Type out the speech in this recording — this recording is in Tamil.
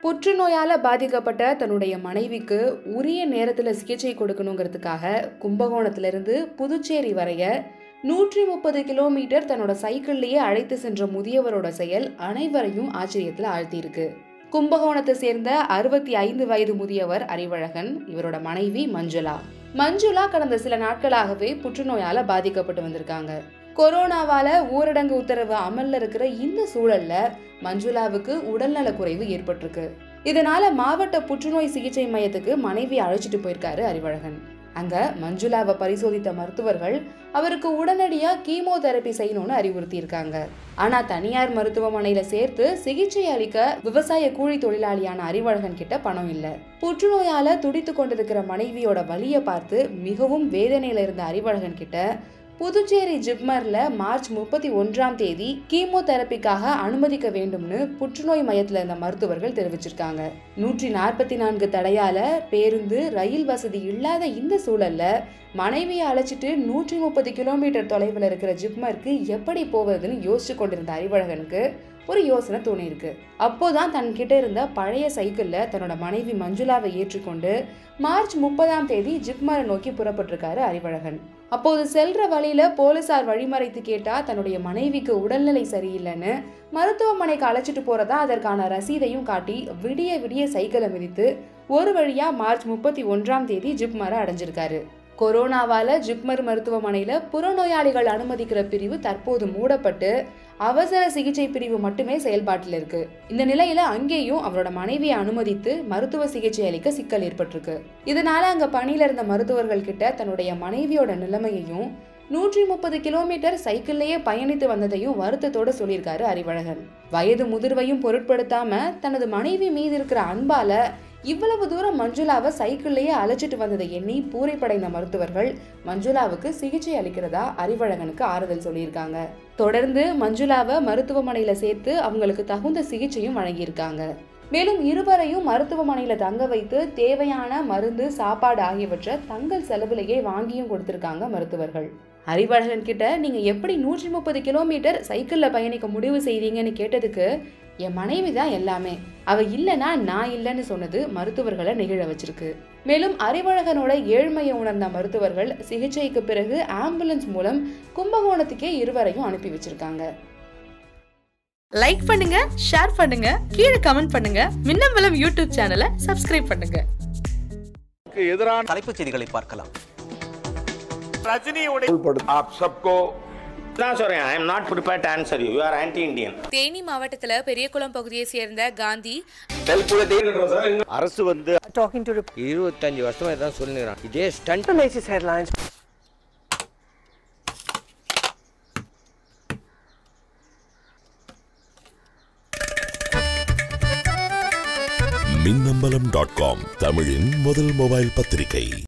புற்றுநோயால பாதிக்கப்பட்ட தன்னுடைய மனைவிக்கு உரிய நேரத்தில் சிகிச்சை கொடுக்கணுங்கிறதுக்காக கும்பகோணத்திலிருந்து புதுச்சேரி வரைய நூற்றி முப்பது கிலோமீட்டர் தன்னோட சைக்கிள்லேயே அழைத்து சென்ற முதியவரோட செயல் அனைவரையும் ஆச்சரியத்தில் ஆழ்த்தியிருக்கு கும்பகோணத்தை சேர்ந்த அறுபத்தி ஐந்து வயது முதியவர் அறிவழகன் இவரோட மனைவி மஞ்சுளா மஞ்சுளா கடந்த சில நாட்களாகவே புற்றுநோயால பாதிக்கப்பட்டு வந்திருக்காங்க கொரோனாவால ஊரடங்கு உத்தரவு அமல்ல இருக்கிற இந்த சூழல்ல மஞ்சுளாவுக்கு உடல்நல குறைவு ஏற்பட்டிருக்கு இதனால மாவட்ட புற்றுநோய் சிகிச்சை மையத்துக்கு மனைவி அழைச்சிட்டு போயிருக்காரு அறிவழகன் அங்க மஞ்சுளாவை பரிசோதித்த மருத்துவர்கள் அவருக்கு உடனடியா கீமோதெரபி செய்யணும்னு அறிவுறுத்தி இருக்காங்க ஆனா தனியார் மருத்துவமனையில சேர்த்து சிகிச்சை அளிக்க விவசாய கூலி தொழிலாளியான அறிவழகன் கிட்ட பணம் இல்ல புற்றுநோயால துடித்து கொண்டிருக்கிற மனைவியோட வலியை பார்த்து மிகவும் வேதனையில இருந்த அறிவழகன் கிட்ட புதுச்சேரி ஜிப்மர்ல மார்ச் முப்பத்தி ஒன்றாம் தேதி கீமோதெரபிக்காக அனுமதிக்க வேண்டும்னு புற்றுநோய் மையத்துல இருந்த மருத்துவர்கள் தெரிவிச்சிருக்காங்க நூற்றி நாற்பத்தி நான்கு தடையால பேருந்து ரயில் வசதி இல்லாத இந்த சூழல்ல மனைவியை அழைச்சிட்டு நூற்றி முப்பது கிலோமீட்டர் தொலைவில் இருக்கிற ஜிப்மருக்கு எப்படி போவதுன்னு யோசிச்சு கொண்டிருந்த அறிவழகனுக்கு ஒரு யோசனை தோணியிருக்கு அப்போதான் தன்கிட்ட இருந்த பழைய சைக்கிள்ல தன்னோட மனைவி மஞ்சுளாவை ஏற்றுக்கொண்டு மார்ச் முப்பதாம் தேதி ஜிப்மரை நோக்கி புறப்பட்டிருக்காரு அறிவழகன் அப்போது செல்ற வழியில போலீசார் வழிமறைத்து கேட்டா தன்னுடைய மனைவிக்கு உடல்நிலை சரியில்லைன்னு மருத்துவமனைக்கு அழைச்சிட்டு போறதா அதற்கான ரசீதையும் காட்டி விடிய விடிய சைக்கிளை மிதித்து ஒரு வழியா மார்ச் முப்பத்தி ஒன்றாம் தேதி ஜிப்மரை அடைஞ்சிருக்காரு கொரோனாவால ஜிப்மர் மருத்துவமனையில புறநோயாளிகள் அனுமதிக்கிற பிரிவு தற்போது மூடப்பட்டு அவசர சிகிச்சை பிரிவு மட்டுமே செயல்பாட்டில் இருக்கு இந்த நிலையில அங்கேயும் அவரோட மனைவியை அனுமதித்து மருத்துவ சிகிச்சை அளிக்க சிக்கல் ஏற்பட்டிருக்கு இதனால அங்க பணியில இருந்த மருத்துவர்கள் கிட்ட தன்னுடைய மனைவியோட நிலைமையையும் நூற்றி முப்பது கிலோமீட்டர் சைக்கிள்லயே பயணித்து வந்ததையும் வருத்தத்தோட சொல்லியிருக்காரு அறிவழகன் வயது முதிர்வையும் பொருட்படுத்தாம தனது மனைவி மீது இருக்கிற அன்பால இவ்வளவு தூரம் மஞ்சுளாவை சைக்கிள்லயே அழைச்சிட்டு வந்ததை எண்ணி பூரைப்படைந்த மருத்துவர்கள் மஞ்சுளாவுக்கு சிகிச்சை அளிக்கிறதா அறிவழகனுக்கு ஆறுதல் சொல்லியிருக்காங்க தொடர்ந்து மஞ்சுளாவை மருத்துவமனையில சேர்த்து அவங்களுக்கு தகுந்த சிகிச்சையும் வழங்கியிருக்காங்க மேலும் இருவரையும் மருத்துவமனையில தங்க வைத்து தேவையான மருந்து சாப்பாடு ஆகியவற்றை தங்கள் செலவிலேயே வாங்கியும் கொடுத்திருக்காங்க மருத்துவர்கள் அறிவழகன் கிட்ட நீங்க எப்படி நூற்றி முப்பது கிலோமீட்டர் சைக்கிள்ல பயணிக்க முடிவு செய்தீங்கன்னு கேட்டதுக்கு என் மனைவி தான் எல்லாமே அவ இல்லைன்னா நான் இல்லைன்னு சொன்னது மருத்துவர்களை நெகிழ வச்சிருக்கு மேலும் அறிவழகனோட ஏழ்மையை உணர்ந்த மருத்துவர்கள் சிகிச்சைக்கு பிறகு ஆம்புலன்ஸ் மூலம் கும்பகோணத்துக்கே இருவரையும் அனுப்பி வச்சிருக்காங்க லைக் பண்ணுங்க ஷேர் பண்ணுங்க கீழே கமெண்ட் பண்ணுங்க மின்னம்பலம் யூடியூப் சேனலை சப்ஸ்கிரைப் பண்ணுங்க எதிரான தலைப்புச் செய்திகளை பார்க்கலாம் ரஜினியுடைய आप सबको நான் சொல்றேன் I am not prepare to answer you you are anti Indian Theni மாவட்டத்துல பெரியகுளம் பகுதியை சேர்ந்த காந்தி அரசு வந்து talking to இருபத்தஞ்சு வருஷமா இதான் சொல்லுங்கிறான் இதே stunt latest headlines. Minnambalam dot com தமிழின் முதல் மொபைல் பத்திரிகை